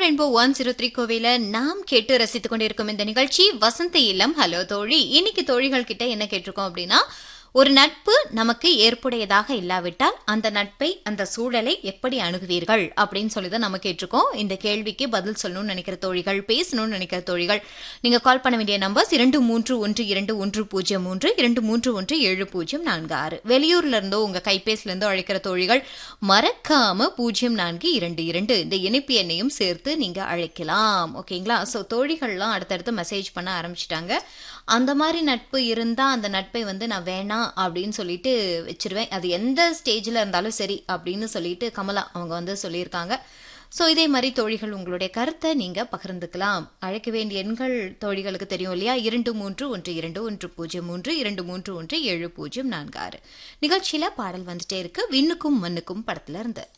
rainbow one zero three கோவில நாம் கேட்டு ரசித்துக் கொண்டிருக்கும் இந்த நிகழ்ச்சி வசந்த இல்லம் ஹலோ தோழி இன்னைக்கு தோழிகள் கிட்ட என்ன கேட்டிருக்கோம் அப்படின்னா ஒரு நட்பு நமக்கு ஏற்புடையதாக இல்லாவிட்டால் அந்த நட்பை அந்த சூழலை எப்படி அணுகுவீர்கள் அப்படின்னு சொல்லி தான் நம்ம கேட்டிருக்கோம் இந்த கேள்விக்கு பதில் சொல்லணும்னு நினைக்கிற தோழிகள் பேசணும்னு நினைக்கிற தோழிகள் நீங்க கால் பண்ண வேண்டிய நம்பர்ஸ் இரண்டு மூன்று ஒன்று இரண்டு ஒன்று பூஜ்ஜியம் மூன்று இரண்டு மூன்று ஒன்று ஏழு பூஜ்ஜியம் நான்கு ஆறு வெளியூர்ல இருந்தோ உங்க கைபேசில இருந்தோ அழைக்கிற தோழிகள் மறக்காம பூஜ்ஜியம் நான்கு இரண்டு இரண்டு இந்த இணைப்பு எண்ணையும் சேர்த்து நீங்க அழைக்கலாம் ஓகேங்களா ஸோ தோழிகள்லாம் அடுத்தடுத்து மெசேஜ் பண்ண ஆரம்பிச்சிட்டாங்க அந்த மாதிரி நட்பு இருந்தா அந்த நட்பை வந்து நான் வேணாம் அப்படின்னு சொல்லிட்டு வச்சிருவேன் அது எந்த ஸ்டேஜில் இருந்தாலும் சரி அப்படின்னு சொல்லிட்டு கமலா அவங்க வந்து சொல்லியிருக்காங்க ஸோ இதே மாதிரி தோழிகள் உங்களுடைய கருத்தை நீங்க பகிர்ந்துக்கலாம் அழைக்க வேண்டிய எண்கள் தோழிகளுக்கு தெரியும் இல்லையா இரண்டு மூன்று ஒன்று இரண்டு ஒன்று பூஜ்ஜியம் மூன்று இரண்டு மூன்று ஒன்று ஏழு பூஜ்ஜியம் நான்கு ஆறு நிகழ்ச்சியில பாடல் வந்துட்டே இருக்கு விண்ணுக்கும் மண்ணுக்கும் படத்துல இருந்து